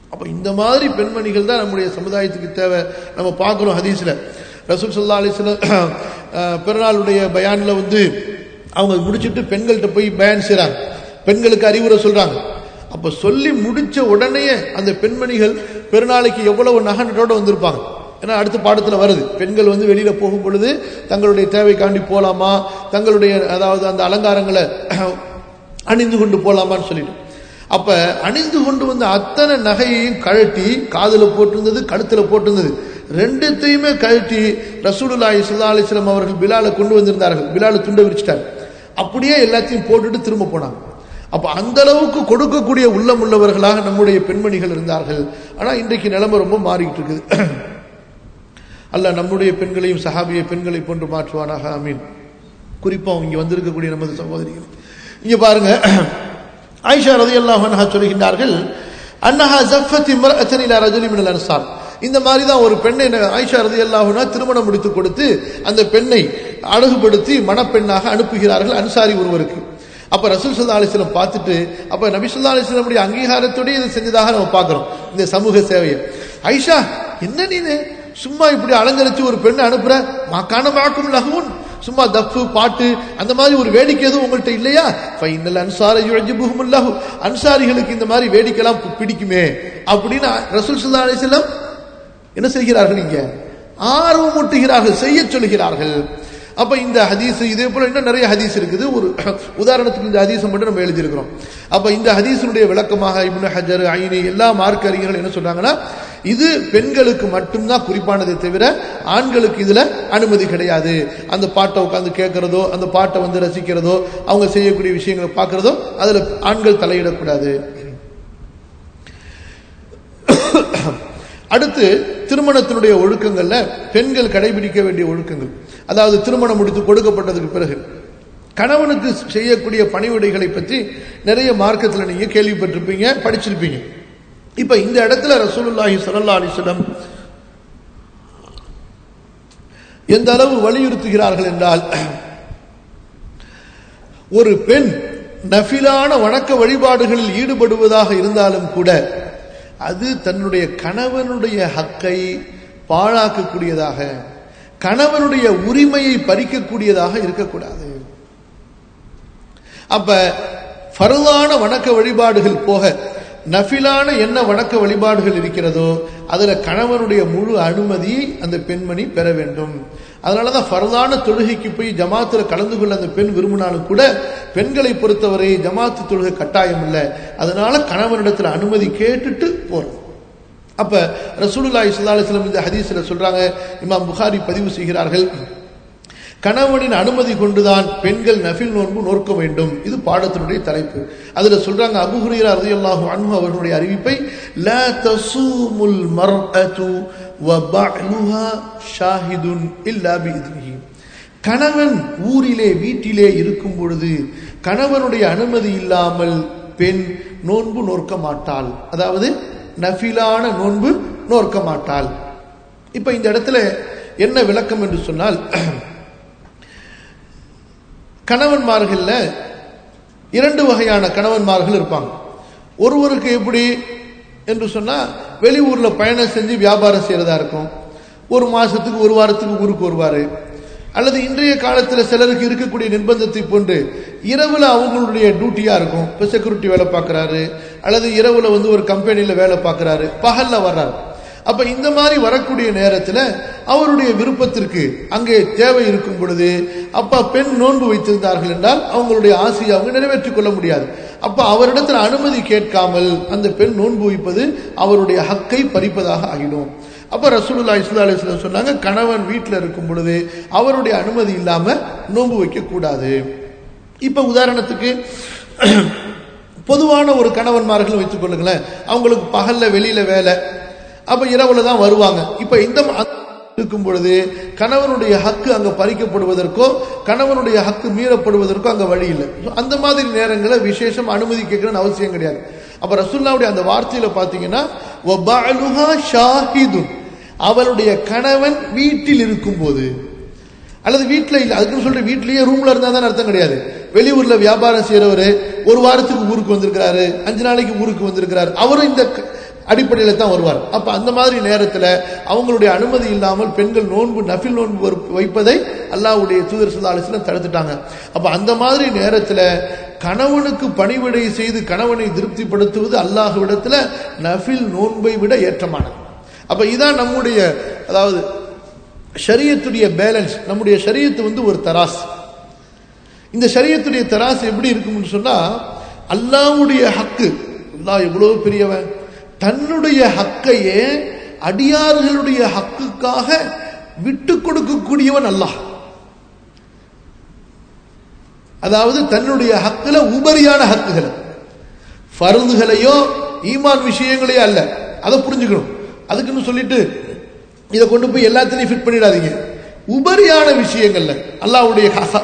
அப்ப இந்த மாதிரி பெண்மணிகள் தான் நம்முடைய சமுதாயத்துக்கு தேவை நம்ம பார்க்கிறோம் ஹதீஸ்ல ரசூல் சல்லா அலிஸ்லாம் பிறநாளுடைய பயான்ல வந்து அவங்க முடிச்சிட்டு பெண்கள்கிட்ட போய் பயான் செய்றாங்க பெண்களுக்கு அறிவுரை சொல்றாங்க அப்ப சொல்லி முடிச்ச உடனே அந்த பெண்மணிகள் பெருநாளைக்கு எவ்வளவு நகனத்தோட வந்திருப்பாங்க ஏன்னா அடுத்த பாடத்துல வருது பெண்கள் வந்து வெளியில போகும் பொழுது தங்களுடைய தேவைக்காண்டி போலாமா தங்களுடைய அதாவது அந்த அலங்காரங்களை அணிந்து கொண்டு போலாமான்னு சொல்லிட்டு அப்ப அணிந்து கொண்டு வந்த அத்தனை நகையையும் கழட்டி காதுல போட்டிருந்தது கழுத்துல போட்டிருந்தது ரெண்டுத்தையுமே கழட்டி ரசூலுல்லாஹி ஸல்லல்லாஹு அலைஹி வஸல்லம் அவர்கள் பிலாலை கொண்டு வந்திருந்தார்கள் பிலாலை துண்டை விரிச்சிட்டாங்க அப்படியே எல்லாத்தையும் போட்டுட்டு திரும்ப போனாங்க அப்ப அந்த அளவுக்கு கொடுக்கக்கூடிய உள்ளம் உள்ளவர்களாக நம்முடைய பெண்மணிகள் இருந்தார்கள் ஆனா இன்றைக்கு நிலைமை ரொம்ப மாறிக்கிட்டு இருக்குது அல்ல நம்முடைய பெண்களையும் சஹாபிய பெண்களை போன்று மாற்றுவானாக அமீன் குறிப்பா இங்க வந்திருக்கக்கூடிய நமது சகோதரிகள் இங்க பாருங்க ஆயிஷா ரலியல்லாஹு அன்ஹா சொல்கின்றார்கள் அன்னஹா ஜஃபத் இம்ரஅத்தன் இலா ரஜுலி மினல் அன்சார் இந்த மாதிரி தான் ஒரு பெண்ணை ஆயிஷா ரலியல்லாஹு அன்ஹா திருமணம் முடித்து கொடுத்து அந்த பெண்ணை அழகுபடுத்தி மணப்பெண்ணாக அனுப்புகிறார்கள் அன்சாரி ஒருவருக்கு அப்ப ரசூல் சல்லா அலிஸ்லம் பார்த்துட்டு அப்ப நபி சொல்லா அலிஸ்லமுடைய அங்கீகாரத்தோடய இதை செஞ்சதாக நம்ம பார்க்கிறோம் இந்த சமூக சேவையை ஐஷா என்ன நீனு சும்மா இப்படி அலங்கரிச்சு ஒரு பெண்ணை அனுப்புற மாக்கான மாக்கும் லகுன் சும்மா தப்பு பாட்டு அந்த மாதிரி ஒரு வேடிக்கை எதுவும் உங்கள்கிட்ட இல்லையா ஃபைனல் அன்சார யுஜிபுஹுமுல்லாஹு அன்சாரிகளுக்கு இந்த மாதிரி வேடிக்கைலாம் பிடிக்குமே அப்படின்னு ரசூல் சல்லா அலிஸ்லம் என்ன செய்கிறார்கள் இங்க ஆர்வம் ஊட்டுகிறார்கள் செய்ய சொல்கிறார்கள் அப்ப இந்த ஹதீஸ் இதே போல இன்னும் நிறைய ஹதீஸ் இருக்குது ஒரு உதாரணத்துக்கு இந்த ஹதீஸை மட்டும் நம்ம எழுதியிருக்கிறோம் அப்ப இந்த ஹதீஸினுடைய விளக்கமாக இப்னு ஹஜர் ஐனி எல்லா மார்க் அறிஞர்கள் என்ன சொல்றாங்கன்னா இது பெண்களுக்கு மட்டும்தான் குறிப்பானதை தவிர ஆண்களுக்கு இதுல அனுமதி கிடையாது அந்த பாட்டை உட்காந்து கேட்கறதோ அந்த பாட்டை வந்து ரசிக்கிறதோ அவங்க செய்யக்கூடிய விஷயங்களை பார்க்கறதோ அதுல ஆண்கள் தலையிடக்கூடாது அடுத்து திருமணத்தினுடைய ஒழுக்கங்கள்ல பெண்கள் கடைபிடிக்க வேண்டிய ஒழுக்கங்கள் அதாவது திருமணம் முடித்து கொடுக்கப்பட்டதுக்கு பிறகு கணவனுக்கு செய்யக்கூடிய பணிவிடைகளை பற்றி நிறைய மார்க்கத்தில் நீங்க கேள்விப்பட்டிருப்பீங்க படிச்சிருப்பீங்க இப்ப இந்த இடத்துல ரசூலுல்லாஹி சல்லா அலிஸ்லம் எந்த அளவு வலியுறுத்துகிறார்கள் என்றால் ஒரு பெண் நஃபிலான வணக்க வழிபாடுகளில் ஈடுபடுவதாக இருந்தாலும் கூட அது தன்னுடைய கணவனுடைய ஹக்கை பாழாக்கக்கூடியதாக கணவனுடைய உரிமையை பறிக்கக்கூடியதாக இருக்கக்கூடாது அப்ப ஃபருளான வணக்க வழிபாடுகள் போக நஃபிலான என்ன வணக்க வழிபாடுகள் இருக்கிறதோ அதுல கணவனுடைய முழு அனுமதி அந்த பெண்மணி பெற வேண்டும் அதனாலதான் ஃபர்தான தொழுகைக்கு போய் ஜமாத்துல கலந்து கொள்ள அந்த பெண் விரும்பினாலும் கூட பெண்களை பொறுத்தவரை ஜமாத்து தொழுகை கட்டாயம் இல்லை அதனால கணவனிடத்துல அனுமதி கேட்டுட்டு போறோம் அப்ப ரசூலுல்லாஹி ஸல்லல்லாஹு அலைஹி வஸல்லம் இந்த ஹதீஸ்ல சொல்றாங்க இமாம் புகாரி பதிவு செய்கிறார்கள் கணவனின் அனுமதி கொண்டுதான் பெண்கள் நஃபில் நோன்பு நோக்க வேண்டும் இது பாடத்தினுடைய தலைப்பு அதுல சொல்றாங்க அபு ஹுரைரா ரலியல்லாஹு அன்ஹு அவர்களுடைய அறிவிப்பை லா தசூமுல் மர்அது வ பஅலுஹா ஷாஹிதுன் இல்லா பிஇذنஹி கணவன் ஊரிலே வீட்டிலே இருக்கும் பொழுது கணவனுடைய அனுமதி இல்லாமல் பெண் நோன்பு நோக்க மாட்டாள் அதாவது நஃபிலான நோன்பு நோக்க மாட்டாள் இப்ப இந்த இடத்துல என்ன விளக்கம் என்று சொன்னால் கணவன்மார்கள்ல இரண்டு வகையான கணவன்மார்கள் இருப்பாங்க ஒருவருக்கு எப்படி என்று சொன்னா வெளியூர்ல பயணம் செஞ்சு வியாபாரம் செய்யறதா இருக்கும் ஒரு மாசத்துக்கு ஒரு வாரத்துக்கு ஊருக்கு வருவாரு அல்லது இன்றைய காலத்துல சிலருக்கு இருக்கக்கூடிய நிர்பந்தத்தை போன்று இரவுல அவங்களுடைய டியூட்டியா இருக்கும் இப்ப செக்யூரிட்டி வேலை பார்க்கறாரு அல்லது இரவுல வந்து ஒரு கம்பெனில வேலை பார்க்கறாரு பகல்ல வர்றாரு அப்ப இந்த மாதிரி வரக்கூடிய நேரத்துல அவருடைய விருப்பத்திற்கு அங்கே தேவை இருக்கும் பொழுது அப்ப பெண் நோன்பு வைத்திருந்தார்கள் என்றால் அவங்களுடைய ஆசையை அவங்க நிறைவேற்றிக் கொள்ள முடியாது அப்ப அவரிடத்தில் அனுமதி கேட்காமல் அந்த பெண் நோன்பு வைப்பது அவருடைய ஹக்கை பறிப்பதாக ஆகிடும் அப்ப ரசூலுல்லா இஸ்லா அலிஸ்லாம் சொன்னாங்க கணவன் வீட்டில் இருக்கும் பொழுது அவருடைய அனுமதி இல்லாம நோன்பு வைக்க கூடாது இப்ப உதாரணத்துக்கு பொதுவான ஒரு கணவன்மார்கள் வைத்துக் கொள்ளுங்களேன் அவங்களுக்கு பகல்ல வெளியில வேலை அப்ப இரவுல தான் வருவாங்க இப்ப இந்த இருக்கும் பொழுது கணவனுடைய ஹக்கு அங்க பறிக்கப்படுவதற்கோ கணவனுடைய ஹக்கு மீறப்படுவதற்கோ அங்க வழி இல்லை அந்த மாதிரி நேரங்களில் விசேஷம் அனுமதி கேட்கணும்னு அவசியம் கிடையாது அப்ப ரசுல்லாவுடைய அந்த வார்த்தையில பாத்தீங்கன்னா ஷாஹிதுன் அவளுடைய கணவன் வீட்டில் இருக்கும் போது அல்லது வீட்டில் இல்லை அதுக்குன்னு சொல்லிட்டு வீட்லயே ரூம்ல இருந்தா தான் அர்த்தம் கிடையாது வெளியூர்ல வியாபாரம் செய்யறவரு ஒரு வாரத்துக்கு ஊருக்கு வந்திருக்கிறாரு அஞ்சு நாளைக்கு ஊருக்கு வந்திருக்கிறாரு அவரும் இந்த அடிப்படையில் தான் வருவார் அப்ப அந்த மாதிரி நேரத்தில் அவங்களுடைய அனுமதி இல்லாமல் பெண்கள் நோன்பு நஃபில் நோன்பு வரு- வைப்பதை அல்லாஹ்வுடைய தூதர் சுல்லாலிஸ்லாம் தடுத்துட்டாங்க அப்ப அந்த மாதிரி நேரத்தில் கணவனுக்கு பணிவிடை செய்து கணவனை திருப்திப்படுத்துவது அல்லாஹ்விடத்துல நஃபில் நோன்பை விட ஏற்றமானது அப்ப இதான் நம்முடைய அதாவது ஷரியத்துடைய பேலன்ஸ் நம்முடைய ஷரியத்து வந்து ஒரு தராசு இந்த ஷரியத்துடைய தராசு எப்படி இருக்கும்னு சொன்னா அல்லாஹ்வுடைய ஹக்கு அல்லாஹ் எவ்வளவு பெரியவன் தன்னுடைய ஹக்கையே அடியார்களுடைய ஹக்குக்காக விட்டு கொடுக்கக்கூடியவன் அல்லாஹ் அதாவது தன்னுடைய ஹக்குல உபரியான ஹக்குகளை ஃபருதுகளையோ ஈமான் விஷயங்களையோ அல்ல அதை புரிஞ்சுக்கணும் அதுக்குன்னு சொல்லிட்டு இதை கொண்டு போய் எல்லாத்திலையும் ஃபிட் பண்ணிடாதீங்க உபரியான விஷயங்கள்ல அல்லாஹ்வுடைய ஹ-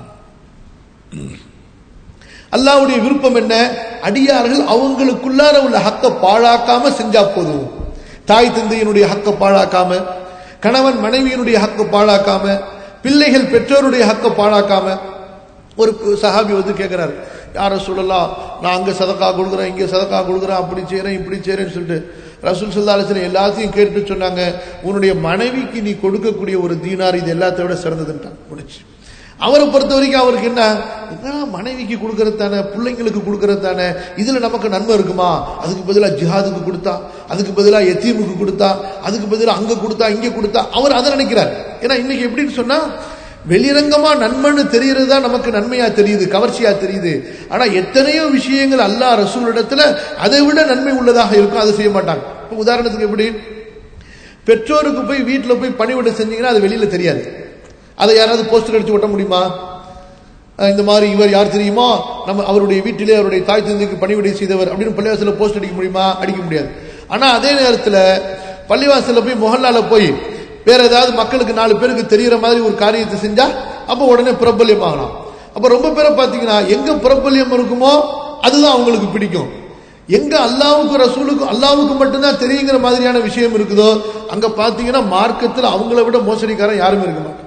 அல்லாஹ்வுடைய விருப்பம் என்ன அடியார்கள் அவங்களுக்குள்ளார உள்ள ஹக்க பாழாக்காம செஞ்சா போதும் தாய் தந்தையினுடைய ஹக்க பாழாக்காம கணவன் மனைவியினுடைய ஹக்க பாழாக்காம பிள்ளைகள் பெற்றோருடைய ஹக்க பாழாக்காம ஒரு சஹாபி வந்து கேட்கிறாரு யார சொல்லலாம் நான் அங்க சதக்கா கொடுக்குறேன் இங்க சதக்கா கொடுக்குறேன் அப்படி செய்றேன் இப்படி செய்றேன்னு சொல்லிட்டு ரசூல் சல்லா அலிஸ்லாம் எல்லாத்தையும் கேட்டுட்டு சொன்னாங்க உன்னுடைய மனைவிக்கு நீ கொடுக்கக்கூடிய ஒரு தீனார் இது எல்லாத்த விட சிறந்ததுன்ட்டான் முடிச்சு அவரை பொறுத்த வரைக்கும் அவருக்கு என்ன இதெல்லாம் மனைவிக்கு கொடுக்கறது தானே பிள்ளைங்களுக்கு கொடுக்கறது தானே இதுல நமக்கு நன்மை இருக்குமா அதுக்கு பதிலா ஜிஹாதுக்கு கொடுத்தா அதுக்கு பதிலா எத்தீமுக்கு கொடுத்தா அதுக்கு பதிலா அங்க கொடுத்தா இங்க கொடுத்தா அவர் அதை நினைக்கிறார் ஏன்னா இன்னைக்கு எப்படின்னு சொன்னா வெளிரங்கமா நன்மைன்னு தெரியறது தான் நமக்கு நன்மையா தெரியுது கவர்ச்சியா தெரியுது ஆனா எத்தனையோ விஷயங்கள் அல்லாஹ் ரசூல் இடத்துல அதை விட நன்மை உள்ளதாக இருக்கும் அதை செய்ய மாட்டாங்க இப்ப உதாரணத்துக்கு எப்படி பெற்றோருக்கு போய் வீட்டில் போய் பணிவிடை செஞ்சீங்கன்னா அது வெளியில தெரியாது அதை யாராவது போஸ்டர் அடிச்சு ஒட்ட முடியுமா அஹ் இந்த மாதிரி இவர் யார் தெரியுமா நம்ம அவருடைய வீட்டிலே அவருடைய தாய் தந்தைக்கு பணிவிடை செய்தவர் அப்படின்னு பள்ளிவாசல்ல போஸ்ட் அடிக்க முடியுமா அடிக்க முடியாது ஆனா அதே நேரத்துல பள்ளிவாசல்ல போய் முகல்லால போய் வேற ஏதாவது மக்களுக்கு நாலு பேருக்கு தெரிகிற மாதிரி ஒரு காரியத்தை செஞ்சா அப்ப உடனே பிரபல்யம் ஆகலாம் அப்ப ரொம்ப பேரை பாத்தீங்கன்னா எங்க பிரபல்யம் இருக்குமோ அதுதான் அவங்களுக்கு பிடிக்கும் எங்க அல்லாவுக்கு ரசூலுக்கு அல்லாவுக்கு மட்டும்தான் தெரியுங்கிற மாதிரியான விஷயம் இருக்குதோ அங்க பாத்தீங்கன்னா மார்க்கத்துல அவங்கள விட மோசடிக்காரன் யாருமே இருக்க மாட்டாங்க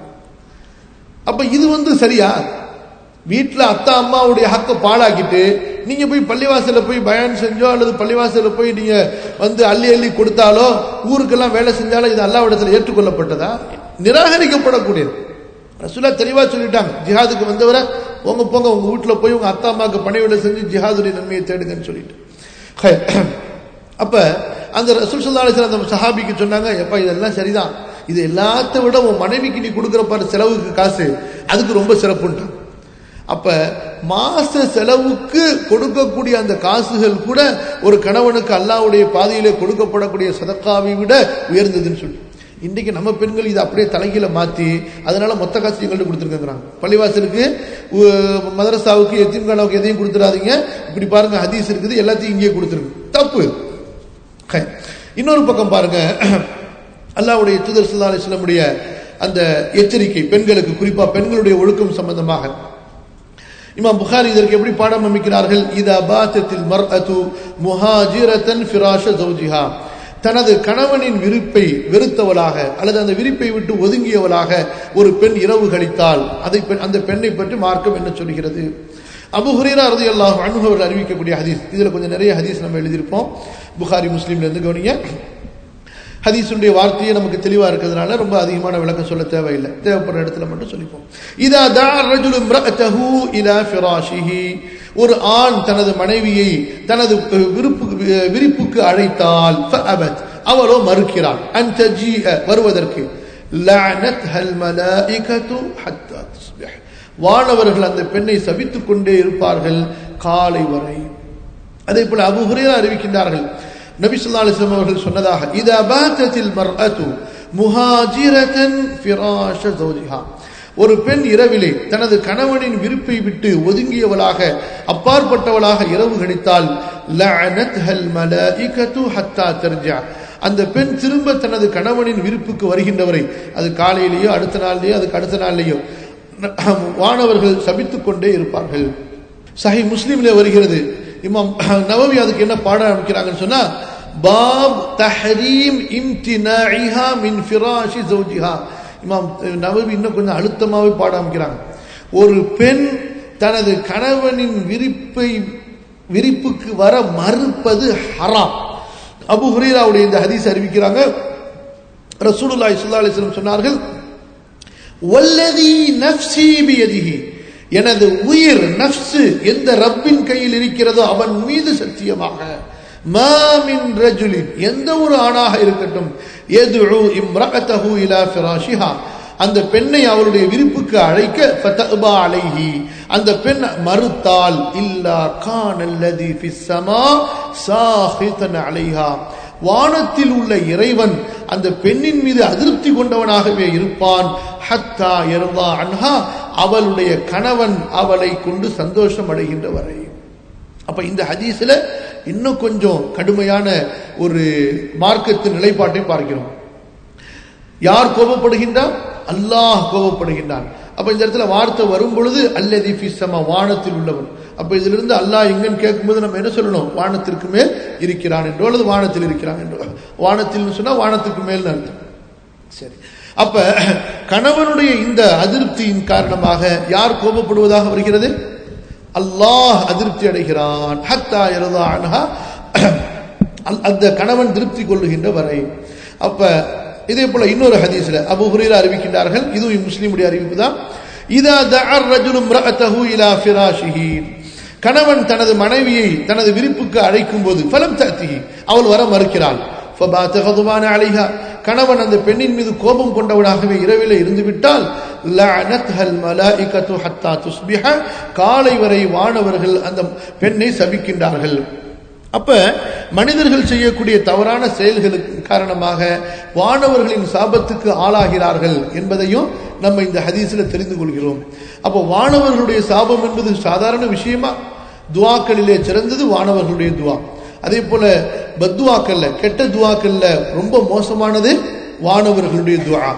அப்ப இது வந்து சரியா வீட்டுல அத்தா அம்மாவுடைய ஹக்க பாழாக்கிட்டு நீங்க போய் பள்ளிவாசல்ல போய் பயான் செஞ்சோ அல்லது பள்ளிவாசல்ல போய் நீங்க வந்து அள்ளி அள்ளி கொடுத்தாலோ ஊருக்கெல்லாம் வேலை செஞ்சாலோ இது அல்லாவிடத்துல ஏற்றுக்கொள்ளப்பட்டதா நிராகரிக்கப்படக்கூடியது ரசூலா தெளிவா சொல்லிட்டாங்க ஜிஹாதுக்கு வந்தவரை உங்க போங்க உங்க வீட்டுல போய் உங்க அத்தா அம்மாவுக்கு பணிவிடை செஞ்சு ஜிஹாதுடைய நன்மையை தேடுங்கன்னு சொல்லிட்டு ஹை. அப்ப அந்த ரசூல் சல்லா அலிஸ்லாம் அந்த சஹாபிக்கு சொன்னாங்க எப்பா இதெல்லாம் சரிதான் இது எல்லாத்த விட உன் மனைவிக்கு நீ கொடுக்குற பாரு செலவுக்கு காசு அதுக்கு ரொம்ப சிறப்புன்ட்டான் அப்ப மாச செலவுக்கு கொடுக்கக்கூடிய அந்த காசுகள் கூட ஒரு கணவனுக்கு அல்லாவுடைய பாதையிலே கொடுக்கப்படக்கூடிய சதக்காவை விட உயர்ந்ததுன்னு சொல்லி இன்றைக்கு நம்ம பெண்கள் இதை அப்படியே தலைகீழ மாத்தி அதனால மொத்த காசு எங்கள்கிட்ட கொடுத்துருக்காங்க பள்ளிவாசலுக்கு உ- மதரசாவுக்கு எத்தீம்கானாவுக்கு எதையும் கொடுத்துடாதீங்க இப்படி பாருங்க ஹதீஸ் இருக்குது எல்லாத்தையும் இங்கேயே கொடுத்துருங்க தப்பு ஹை. இன்னொரு பக்கம் பாருங்க அல்லாஹ்வுடைய தூதர் ஸல்லல்லாஹு அலைஹி வஸல்லமுடைய அந்த எச்சரிக்கை பெண்களுக்கு குறிப்பா பெண்களுடைய ஒழுக்கம் சம்பந்தமாக இமாம் புகாரி இதற்கு எப்படி பாடம் அமைக்கிறார்கள் இதா பாத்தத்தில் மர்அத்து முஹாஜிரத்தன் ஃபிராஷ ஜௌஜிஹா தனது கணவனின் விருப்பை வெறுத்தவளாக அல்லது அந்த விருப்பை விட்டு ஒதுங்கியவளாக ஒரு பெண் இரவு கழித்தால் அதை பெண் அந்த பெண்ணை பற்றி மார்க்கம் என்ன சொல்கிறது அபு ஹுரேரா ரலியல்லாஹு அன்ஹு அவர்கள் அறிவிக்கக்கூடிய ஹதீஸ் இதுல கொஞ்சம் நிறைய ஹதீஸ் நம்ம எழுதியிருப்போம் புகாரி முஸ்லீம்ல இருந்து கவனிங்க ஹதீஸுடைய வார்த்தையே நமக்கு தெளிவா இருக்கிறதுனால ரொம்ப அதிகமான விளக்கம் சொல்ல தேவையில்லை தேவைப்படுற இடத்துல மட்டும் சொல்லிப்போம் இதா தா ரஜுலு இம்ரஅத்தஹு இலா ஃபிராஷிஹி ஒரு ஆண் தனது மனைவியை தனது அஹ், விருப்பு அஹ், விரிப்புக்கு அழைத்தால் ஃபஅபத் அவளோ மறுக்கிறாள் அன் தஜீஅ வருவதற்கு லஅனத்ஹல் மலாயிகத்து ஹத்தா துஸ்பிஹ் வானவர்கள் அந்த பெண்ணை சபித்துக் கொண்டே இருப்பார்கள் காலை வரை அதே போல அபு ஹுரேரா அறிவிக்கின்றார்கள் நபி ஸல்லல்லாஹு அலைஹி வஸல்லம் அவர்கள் சொன்னதாக இதா பாத்தத்தில் மர்அத்து முஹாஜிரத்தன் ஃபிராஷ ஜௌஜிஹா ஒரு பெண் இரவிலே தனது கணவனின் விருப்பை விட்டு ஒதுங்கியவளாக அப்பாற்பட்டவளாக இரவு கழித்தால் லஅனத்ஹல் மலாயிகத்து ஹத்தா தர்ஜா அந்த பெண் திரும்ப தனது கணவனின் விருப்புக்கு வருகின்றவரை அது காலையிலேயோ அடுத்த நாள்லேயோ அதுக்கு அடுத்த நாள்லேயோ வானவர்கள் சபித்துக் கொண்டே இருப்பார்கள் சஹி முஸ்லீம்ல வருகிறது இமாம் நவவி அதுக்கு என்ன பாட ஆரம்பிக்கிறாங்கன்னு சொன்னா பாப் தஹரீம் இம்தினாஇஹா மின் ஃபிராஷி ஜௌஜிஹா இமாம் நவவி இன்னும் கொஞ்சம் அழுத்தமாவே பாட ஆரம்பிக்கிறாங்க ஒரு பெண் தனது கணவனின் விரிப்பை விரிப்புக்கு வர மறுப்பது ஹராம் அபு ஹுரீராவுடைய இந்த ஹதீஸ் அறிவிக்கிறாங்க ரசூலுல்லாஹி ஸல்லல்லாஹு அலைஹி வஸல்லம் சொன்னார்கள் வல்லதி நஃப்ஸி பியதிஹி எனது உயிர் நஃப்ஸ் எந்த ரப்பின் கையில் இருக்கிறதோ அவன் மீது சத்தியமாக மாமின் ரஜுலின் எந்த ஒரு ஆணாக இருக்கட்டும் எதுழு இம்ரகத்தஹு இலா ஃபிராஷிஹா அந்த பெண்ணை அவளுடைய விருப்புக்கு அழைக்க ஃபதபா அலைஹி அந்த பெண் மறுத்தால் இல்லா கான் அல்லதி ஃபிஸ் ஸமா சாஹிதன் அலைஹா வானத்தில் உள்ள இறைவன் அந்த பெண்ணின் மீது அதிருப்தி கொண்டவனாகவே இருப்பான் ஹத்தா எருதா அன்ஹா அவளுடைய கணவன் அவளை கொண்டு சந்தோஷம் அடைகின்ற வரை அப்ப இந்த ஹதீஸ்ல இன்னும் கொஞ்சம் கடுமையான ஒரு மார்க்கத்தின் நிலைப்பாட்டை பார்க்கிறோம் யார் கோபப்படுகின்றான் அல்லாஹ் கோபப்படுகின்றான் அப்ப இந்த இடத்துல வார்த்தை வரும் பொழுது அல்லதி ஃபிஸ்ஸமா வானத்தில் உள்ளவன் அப்ப இதிலிருந்து அல்லாஹ் எங்கன்னு கேட்கும்போது நம்ம என்ன சொல்லணும் வானத்திற்கு மேல் இருக்கிறான் என்றோ அல்லது வானத்தில் இருக்கிறான் என்றோ வானத்தில் சொன்னா வானத்துக்கு மேல் அர்த்தம் சரி அப்ப கணவனுடைய இந்த அதிருப்தியின் காரணமாக யார் கோபப்படுவதாக வருகிறது அல்லாஹ் அதிருப்தி அடைகிறான் ஹத்தா இரதா அன்ஹா அந்த கணவன் திருப்தி கொள்ளுகின்ற வரை அப்ப இதே போல இன்னொரு ஹதீஸ்ல அபு ஹுரீரா அறிவிக்கின்றார்கள் இதுவும் முஸ்லீமுடைய அறிவிப்பு தான் இதா தஅர் ரஜுலு இம்ரஅத்தஹு இலா ஃபிராஷிஹி கணவன் தனது மனைவியை தனது விருப்புக்கு அழைக்கும் போது ஃபலம் தஅத்திஹி அவள் வர மறுக்கிறாள் ஃபபாத கதுபான அலைஹா கணவன் அந்த பெண்ணின் மீது கோபம் கொண்டவனாகவே இரவிலே இருந்து விட்டால் லஅனத்ஹல் மலாயிகத்து ஹத்தா துஸ்பிஹ காலை வரை வானவர்கள் அந்த பெண்ணை சபிக்கின்றார்கள் அப்ப மனிதர்கள் செய்யக்கூடிய தவறான செயல்களுக்கு காரணமாக வானவர்களின் சாபத்துக்கு ஆளாகிறார்கள் என்பதையும் நம்ம இந்த ஹதீஸ்ல தெரிந்து கொள்கிறோம் அப்போ வானவர்களுடைய சாபம் என்பது சாதாரண விஷயமா துவாக்களிலே சிறந்தது வானவர்களுடைய துவா அதே போல பத்துவாக்கல்ல கெட்ட துவாக்கல்ல ரொம்ப மோசமானது வானவர்களுடைய துவா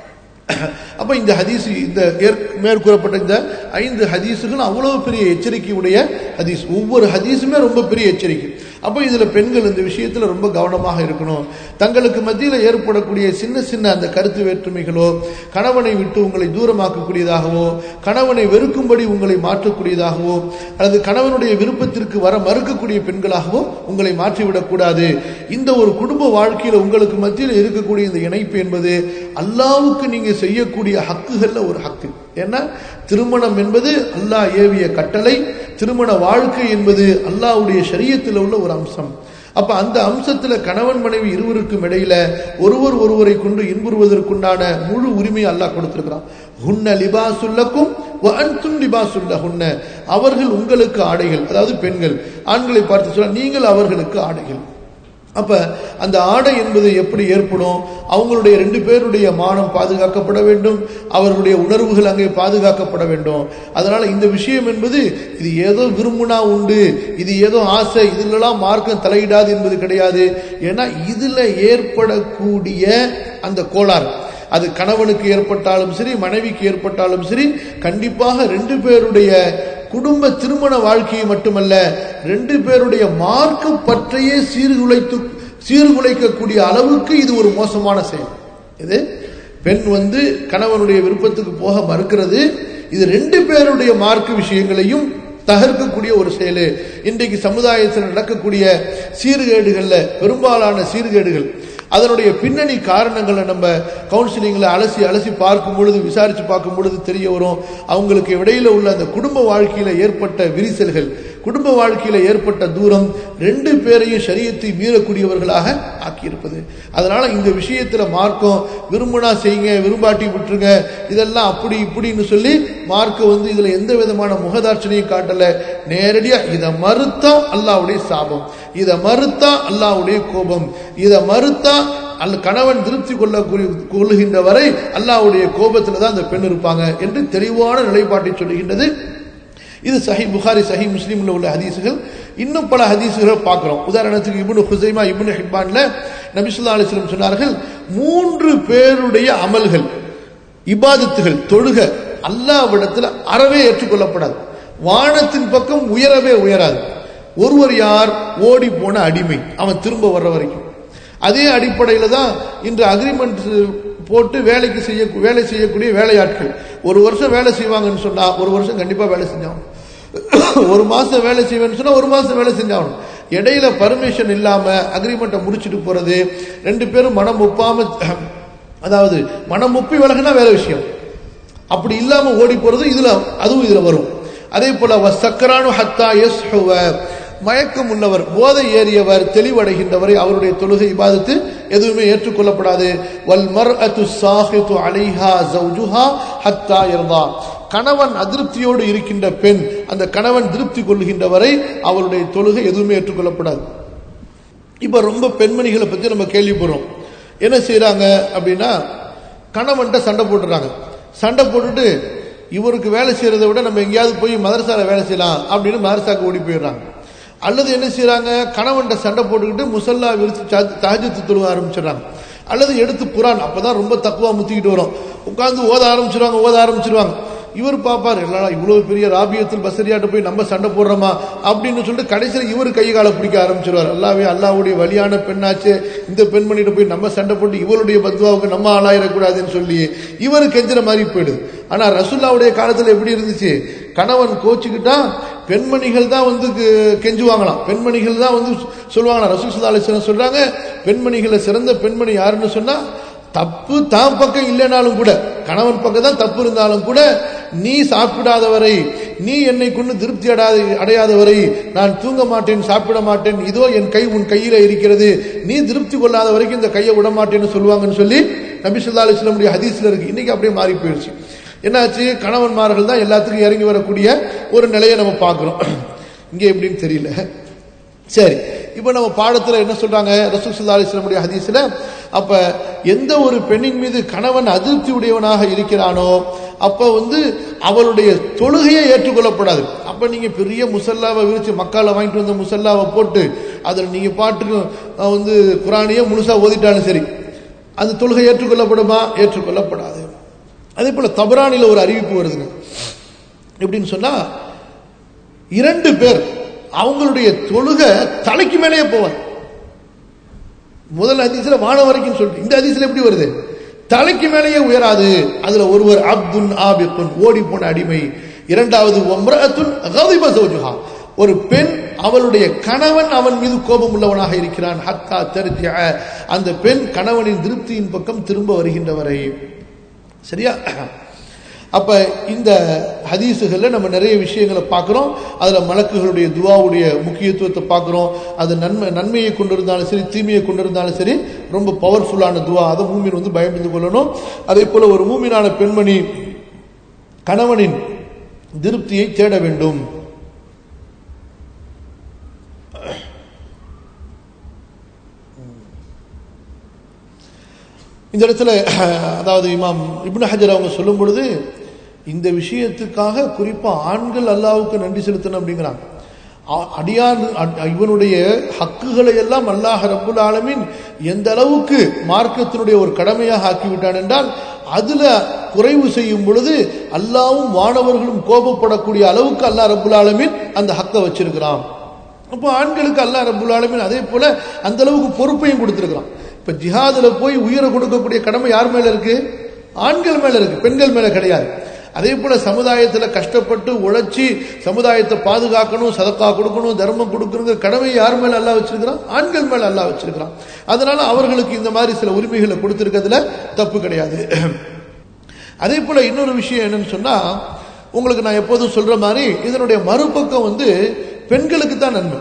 அப்ப இந்த ஹதீஸ் இந்த மேற்கூறப்பட்ட இந்த ஐந்து ஹதீஸுகள் அவ்வளவு பெரிய எச்சரிக்கையுடைய ஹதீஸ் ஒவ்வொரு ஹதீஸுமே ரொம்ப பெரிய எச்சரிக்கை அப்போ இதுல பெண்கள் இந்த விஷயத்துல ரொம்ப கவனமாக இருக்கணும் தங்களுக்கு மத்தியில் ஏற்படக்கூடிய சின்ன சின்ன அந்த கருத்து வேற்றுமைகளோ கணவனை விட்டு உங்களை தூரமாக்கக்கூடியதாகவோ கணவனை வெறுக்கும்படி உங்களை மாற்றக்கூடியதாகவோ அல்லது கணவனுடைய விருப்பத்திற்கு வர மறுக்கக்கூடிய பெண்களாகவோ உங்களை மாற்றிவிடக்கூடாது இந்த ஒரு குடும்ப வாழ்க்கையில உங்களுக்கு மத்தியில் இருக்கக்கூடிய இந்த இணைப்பு என்பது அல்லாவுக்கு நீங்க செய்யக்கூடிய ஹக்குகள்ல ஒரு ஹக்கு ஏன்னா திருமணம் என்பது அல்லாஹ் ஏவிய கட்டளை திருமண வாழ்க்கை என்பது அல்லாஹ்வுடைய சரியத்தில் உள்ள ஒரு அம்சம் அப்ப அந்த அம்சத்துல கணவன் மனைவி இருவருக்கும் இடையில ஒருவர் ஒருவரை கொண்டு இன்புறுவதற்குண்டான முழு உரிமையை அல்லாஹ் கொடுத்திருக்கிறான் ஹுன்ன லிபாசுல்லக்கும் அன்தும் லிபாசுல்ல ஹுன்ன அவர்கள் உங்களுக்கு ஆடைகள் அதாவது பெண்கள் ஆண்களை பார்த்து சொல்ல நீங்கள் அவர்களுக்கு ஆடைகள் அப்ப அந்த ஆடை என்பது எப்படி ஏற்படும் அவங்களுடைய ரெண்டு பேருடைய மானம் பாதுகாக்கப்பட வேண்டும் அவர்களுடைய உணர்வுகள் அங்கே பாதுகாக்கப்பட வேண்டும் அதனால இந்த விஷயம் என்பது இது ஏதோ விரும்புனா உண்டு இது ஏதோ ஆசை இதுலலாம் மார்க்கம் தலையிடாது என்பது கிடையாது ஏன்னா இதுல ஏற்படக்கூடிய அந்த கோளாறு அது கணவனுக்கு ஏற்பட்டாலும் சரி மனைவிக்கு ஏற்பட்டாலும் சரி கண்டிப்பாக ரெண்டு பேருடைய குடும்ப திருமண வாழ்க்கையை மட்டுமல்ல ரெண்டு பேருடைய மார்க்க பற்றையே சீர்குலைத்து சீர்குலைக்கக்கூடிய அளவுக்கு இது ஒரு மோசமான செயல் இது பெண் வந்து கணவனுடைய விருப்பத்துக்கு போக மறுக்கிறது இது ரெண்டு பேருடைய மார்க்க விஷயங்களையும் தகர்க்கக்கூடிய ஒரு செயல் இன்றைக்கு சமுதாயத்தில் நடக்கக்கூடிய சீர்கேடுகள்ல பெரும்பாலான சீர்கேடுகள் அதனுடைய பின்னணி காரணங்களை நம்ம கவுன்சிலிங்கில் அலசி அலசி பார்க்கும் பொழுது விசாரித்து பார்க்கும் பொழுது தெரிய வரும் அவங்களுக்கு இடையில உள்ள அந்த குடும்ப வாழ்க்கையில ஏற்பட்ட விரிசல்கள் குடும்ப வாழ்க்கையில ஏற்பட்ட தூரம் ரெண்டு பேரையும் சரியத்தை மீறக்கூடியவர்களாக ஆக்கியிருப்பது அதனால இந்த விஷயத்துல மார்க்கம் விரும்பினா செய்யுங்க விரும்பாட்டி விட்டுருங்க இதெல்லாம் அப்படி இப்படின்னு சொல்லி மார்க்க வந்து இதுல எந்த விதமான முகதாட்சணையும் காட்டல நேரடியா இதை மறுத்தா அல்லாவுடைய சாபம் இதை மறுத்தா அல்லாவுடைய கோபம் இதை மறுத்தா அல்ல கணவன் திருப்தி கொள்ள கொள்ளுகின்ற வரை அல்லாவுடைய கோபத்தில் தான் அந்த பெண் இருப்பாங்க என்று தெளிவான நிலைப்பாட்டை சொல்லுகின்றது இது சஹி புகாரி சஹி முஸ்லீம்ல உள்ள ஹதீஸுகள் இன்னும் பல ஹதீஸுகளை பார்க்கிறோம் உதாரணத்துக்கு இப்னு ஹுசைமா இப்னு ஹிப்பான்ல நபிசுல்லா அலிஸ்லம் சொன்னார்கள் மூன்று பேருடைய அமல்கள் இபாதத்துகள் தொழுக அல்லாவிடத்தில் அறவே ஏற்றுக்கொள்ளப்படாது வானத்தின் பக்கம் உயரவே உயராது ஒருவர் யார் ஓடி போன அடிமை அவன் திரும்ப வர்ற வரைக்கும் அதே அடிப்படையில் தான் இன்று அக்ரிமெண்ட் போட்டு வேலைக்கு செய்ய வேலை செய்யக்கூடிய வேலையாட்கள் ஒரு வருஷம் வேலை செய்வாங்கன்னு சொன்னா ஒரு வருஷம் கண்டிப்பா வேலை செஞ்சாகணும் ஒரு மாசம் வேலை செய்வேன்னு சொன்னா ஒரு மாசம் வேலை செஞ்சாகணும் இடையில பர்மிஷன் இல்லாம அக்ரிமெண்ட்டை முடிச்சுட்டு போறது ரெண்டு பேரும் மனம் ஒப்பாம அதாவது மனம் ஒப்பி விலகுனா வேற விஷயம் அப்படி இல்லாம ஓடி போறது இதுல அதுவும் இதுல வரும் அதே போல சக்கரானு ஹத்தா எஸ் மயக்கம் உள்ளவர் போதை ஏறியவர் தெளிவடைகின்றவரை அவருடைய தொழுகை இபாதத்து எதுவுமே ஏற்றுக்கொள்ளப்படாது வல் மர் அத்து சாஹித்து அலைஹா ஜவுஜுஹா ஹத்தா இருந்தா கணவன் அதிருப்தியோடு இருக்கின்ற பெண் அந்த கணவன் திருப்தி கொள்கின்றவரை அவருடைய தொழுகை எதுவுமே ஏற்றுக்கொள்ளப்படாது இப்ப ரொம்ப பெண்மணிகளை பத்தி நம்ம கேள்விப்படுறோம் என்ன செய்யறாங்க அப்படின்னா கணவன்கிட்ட சண்டை போட்டுறாங்க சண்டை போட்டுட்டு இவருக்கு வேலை செய்யறதை விட நம்ம எங்கேயாவது போய் மதரசால வேலை செய்யலாம் அப்படின்னு மதரசாக்கு ஓடி போயிடுறாங்க அல்லது என்ன செய்யறாங்க கணவன்கிட்ட சண்டை போட்டுக்கிட்டு முசல்லா விரித்து தாஜத்து தொழுக ஆரம்பிச்சிடறாங்க அல்லது எடுத்து புறான் அப்பதான் ரொம்ப தக்குவா முத்திக்கிட்டு வரும் உட்காந்து ஓத ஆரம்பிச்சிருவாங்க ஓத ஆரம்பிச்சிருவாங்க இவர் பார்ப்பார் இல்லடா இவ்வளவு பெரிய ராபியத்தில் பசரியாட்ட போய் நம்ம சண்டை போடுறோமா அப்படின்னு சொல்லிட்டு கடைசியில் இவர் கை காலை பிடிக்க ஆரம்பிச்சிருவார் அல்லாவே அல்லாவுடைய வழியான பெண்ணாச்சு இந்த பெண்மணிட்ட போய் நம்ம சண்டை போட்டு இவருடைய பத்வாவுக்கு நம்ம ஆளாயிடக்கூடாதுன்னு சொல்லி இவர் கெஞ்சுற மாதிரி போயிடுது ஆனா ரசுல்லாவுடைய காலத்துல எப்படி இருந்துச்சு கணவன் கோச்சுக்கிட்டா பெண்மணிகள் தான் வந்து கெஞ்சுவாங்களாம் பெண்மணிகள் தான் வந்து சொல்லுவாங்களாம் ரசூல் சுல்லா சொல்றாங்க பெண்மணிகளை சிறந்த பெண்மணி யாருன்னு சொன்னா தப்பு தான் பக்கம் இல்லைனாலும் கூட கணவன் பக்கம் தான் தப்பு இருந்தாலும் கூட நீ சாப்பிடாதவரை நீ என்னை கொண்டு திருப்தி அடையாத அடையாதவரை நான் தூங்க மாட்டேன் சாப்பிட மாட்டேன் இதோ என் கை உன் கையில இருக்கிறது நீ திருப்தி கொள்ளாத வரைக்கும் இந்த கையை விட மாட்டேன்னு சொல்லுவாங்கன்னு சொல்லி நபி சொல்லா அலிஸ்லமுடைய ஹதீஸ்ல இருக்கு இன்னைக்கு அப்படியே மாறி போயிடுச்சு என்னாச்சு கணவன்மார்கள் தான் எல்லாத்துக்கும் இறங்கி வரக்கூடிய ஒரு நிலையை நம்ம பார்க்கிறோம் இங்க எப்படின்னு தெரியல சரி இப்போ நம்ம பாடத்தில் என்ன சொல்றாங்க ரசூல் சல்லா அலிஸ்லமுடைய ஹதீஸ்ல அப்ப எந்த ஒரு பெண்ணின் மீது கணவன் அதிருப்தி உடையவனாக இருக்கிறானோ அப்ப வந்து அவளுடைய தொழுகையை ஏற்றுக்கொள்ளப்படாது அப்ப நீங்க பெரிய முசல்லாவை விரிச்சு மக்கால வாங்கிட்டு வந்த முசல்லாவை போட்டு அதில் நீங்க பாட்டுக்கு வந்து குரானியே முழுசா ஓதிட்டாலும் சரி அந்த தொழுகை ஏற்றுக்கொள்ளப்படுமா ஏற்றுக்கொள்ளப்படாது அதே போல தபரானில ஒரு அறிவிப்பு வருதுங்க எப்படின்னு சொன்னா இரண்டு பேர் அவங்களுடைய தொழுகை தலைக்கு மேலேயே போவார் முதல் அதிசல வான வரைக்கும் சொல்லிட்டு இந்த அதிசல எப்படி வருது தலைக்கு மேலேயே உயராது அதுல ஒருவர் அப்துன் ஆபிக்குன் ஓடி போன அடிமை இரண்டாவது ஒம்ரத்துன் கதிப சௌஜுஹா ஒரு பெண் அவளுடைய கணவன் அவன் மீது கோபம் உள்ளவனாக இருக்கிறான் ஹத்தா தெரிஞ்ச அந்த பெண் கணவனின் திருப்தியின் பக்கம் திரும்ப வருகின்றவரை சரியா அப்ப இந்த ஹதீஸுகளில் நம்ம நிறைய விஷயங்களை பார்க்குறோம் அதில் மலக்குகளுடைய துவாவுடைய முக்கியத்துவத்தை பார்க்குறோம் அது நன்மை நன்மையை கொண்டிருந்தாலும் சரி தீமையை கொண்டிருந்தாலும் சரி ரொம்ப பவர்ஃபுல்லான துவா அதை மூமின் வந்து பயந்து கொள்ளணும் அதே போல ஒரு மூமினான பெண்மணி கணவனின் திருப்தியை தேட வேண்டும் இந்த இடத்துல அதாவது இமாம் இப்னு ஹஜர் அவங்க சொல்லும் பொழுது இந்த விஷயத்துக்காக குறிப்பா ஆண்கள் அல்லாவுக்கு நன்றி செலுத்தணும் அப்படிங்கிறாங்க அடியான் இவனுடைய ஹக்குகளை எல்லாம் அல்லாஹ் ரப்புல் ஆலமின் எந்த அளவுக்கு மார்க்கத்தினுடைய ஒரு கடமையாக ஆக்கிவிட்டான் என்றால் அதுல குறைவு செய்யும் பொழுது அல்லாவும் மாணவர்களும் கோபப்படக்கூடிய அளவுக்கு அல்லாஹ் ரப்புல் ஆலமின் அந்த ஹக்கை வச்சிருக்கிறான் அப்போ ஆண்களுக்கு அல்லாஹ் ரப்புல் ஆலமின் அதே போல அந்த அளவுக்கு பொறுப்பையும் கொடுத்திருக்கிறான் இப்ப ஜிஹாதுல போய் உயிரை கொடுக்கக்கூடிய கடமை யார் மேல இருக்கு ஆண்கள் மேல இருக்கு பெண்கள் மேல கிடையாது அதே போல சமுதாயத்துல கஷ்டப்பட்டு உழைச்சி சமுதாயத்தை பாதுகாக்கணும் சதக்கா கொடுக்கணும் தர்மம் கொடுக்கணுங்கிற கடமை யார் மேல அல்லா வச்சிருக்கிறான் ஆண்கள் மேல அல்லா வச்சிருக்கிறான் அதனால அவர்களுக்கு இந்த மாதிரி சில உரிமைகளை கொடுத்திருக்கிறதுல தப்பு கிடையாது அதே போல இன்னொரு விஷயம் என்னன்னு சொன்னா உங்களுக்கு நான் எப்போதும் சொல்ற மாதிரி இதனுடைய மறுபக்கம் வந்து பெண்களுக்கு தான் நன்மை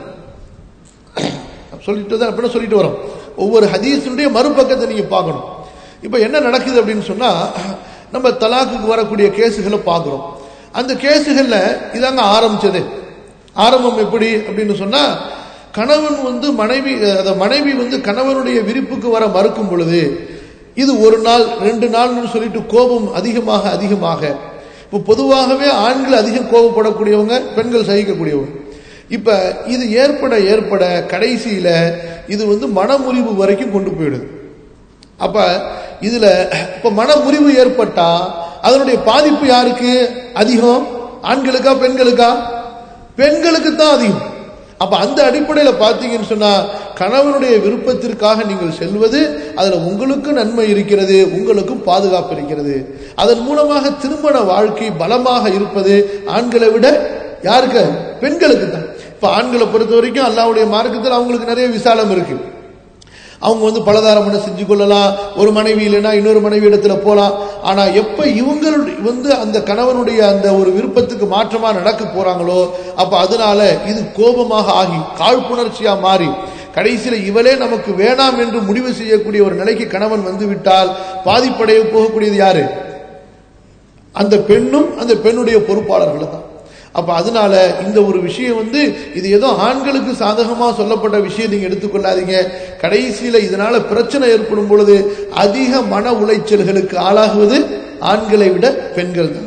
சொல்லிட்டு தான் அப்படின்னா சொல்லிட்டு வரோம் ஒவ்வொரு ஹதீஸினுடைய மறுபக்கத்தை நீங்க பார்க்கணும் இப்போ என்ன நடக்குது அப்படின்னு சொன்னா நம்ம தலாக்குக்கு வரக்கூடிய கேஸுகளை பார்க்குறோம் அந்த கேஸுகளில் இதாங்க ஆரம்பிச்சது ஆரம்பம் எப்படி அப்படின்னு சொன்னா கணவன் வந்து மனைவி அந்த மனைவி வந்து கணவனுடைய விருப்புக்கு வர மறுக்கும் பொழுது இது ஒரு நாள் ரெண்டு நாள்னு சொல்லிட்டு கோபம் அதிகமாக அதிகமாக இப்போ பொதுவாகவே ஆண்கள் அதிகம் கோபப்படக்கூடியவங்க பெண்கள் சகிக்கக்கூடியவங்க இப்ப இது ஏற்பட ஏற்பட கடைசியில இது வந்து மனமுறிவு வரைக்கும் கொண்டு போயிடுது அப்ப இதுல இப்ப மனமுறிவு ஏற்பட்டா அதனுடைய பாதிப்பு யாருக்கு அதிகம் ஆண்களுக்கா பெண்களுக்கா பெண்களுக்கு தான் அதிகம் அப்ப அந்த அடிப்படையில பாத்தீங்கன்னு சொன்னா கணவனுடைய விருப்பத்திற்காக நீங்கள் செல்வது அதுல உங்களுக்கும் நன்மை இருக்கிறது உங்களுக்கும் பாதுகாப்பு இருக்கிறது அதன் மூலமாக திருமண வாழ்க்கை பலமாக இருப்பது ஆண்களை விட யாருக்கு பெண்களுக்கு தான் இப்ப இப்ப ஆண்களை பொறுத்த வரைக்கும் அல்லாவுடைய மார்க்கத்தில் அவங்களுக்கு நிறைய விசாலம் இருக்கு அவங்க வந்து பலதாரமனை செஞ்சு கொள்ளலாம் ஒரு மனைவி இல்லைன்னா இன்னொரு மனைவி இடத்துல போகலாம் ஆனா எப்ப இவங்களுடைய வந்து அந்த கணவனுடைய அந்த ஒரு விருப்பத்துக்கு மாற்றமா நடக்க போறாங்களோ அப்ப அதனால இது கோபமாக ஆகி காழ்ப்புணர்ச்சியா மாறி கடைசியில இவளே நமக்கு வேணாம் என்று முடிவு செய்யக்கூடிய ஒரு நிலைக்கு கணவன் வந்து விட்டால் பாதிப்படைய போகக்கூடியது யாரு அந்த பெண்ணும் அந்த பெண்ணுடைய பொறுப்பாளர்கள் தான் அப்ப அதனால இந்த ஒரு விஷயம் வந்து இது ஏதோ ஆண்களுக்கு சாதகமா சொல்லப்பட்ட விஷயம் நீங்க எடுத்துக்கொள்ளாதீங்க கடைசியில இதனால பிரச்சனை ஏற்படும் பொழுது அதிக மன உளைச்சல்களுக்கு ஆளாகுவது ஆண்களை விட பெண்கள் தான்